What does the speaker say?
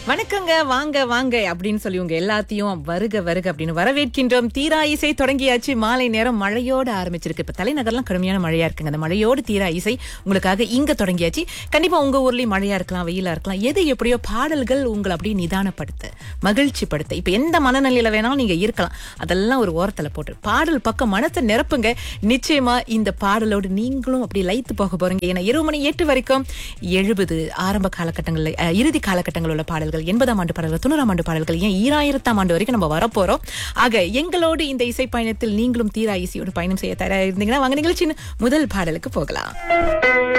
வணக்கங்க வாங்க வாங்க அப்படின்னு சொல்லி உங்க எல்லாத்தையும் வருக வருக அப்படின்னு வரவேற்கின்றோம் தீரா இசை தொடங்கியாச்சு மாலை நேரம் மழையோடு ஆரம்பிச்சிருக்கு இப்ப தலைநகர்லாம் கடுமையான மழையா இருக்குங்க அந்த மழையோடு தீரா இசை உங்களுக்காக இங்க தொடங்கியாச்சு கண்டிப்பா உங்க ஊர்லயும் மழையா இருக்கலாம் வெயிலா இருக்கலாம் எது எப்படியோ பாடல்கள் உங்களை அப்படியே நிதானப்படுத்த மகிழ்ச்சி படுத்த இப்ப எந்த மனநிலையில வேணாலும் நீங்க இருக்கலாம் அதெல்லாம் ஒரு ஓரத்துல போட்டு பாடல் பக்கம் மனத்தை நிரப்புங்க நிச்சயமா இந்த பாடலோடு நீங்களும் அப்படி லைத்து போக போறீங்க ஏன்னா இரவு மணி எட்டு வரைக்கும் எழுபது ஆரம்ப காலகட்டங்கள்ல அஹ், இறுதி காலகட்டங்களில் உள்ள பாடல்கள் எண்பதாம் ஆண்டு பாடல்கள் தொண்ணூறாம் ஆண்டு பாடல்கள் ஏன் ஈராயிரத்தாம் ஆண்டு வரைக்கும் நம்ம வரப்போறோம் ஆக எங்களோடு இந்த இசை பயணத்தில் நீங்களும் தீரா இசையோடு பயணம் செய்ய தயாரா இருந்தீங்கன்னா வாங்க நிகழ்ச்சியின் முதல் பாடலுக்கு போகலாம்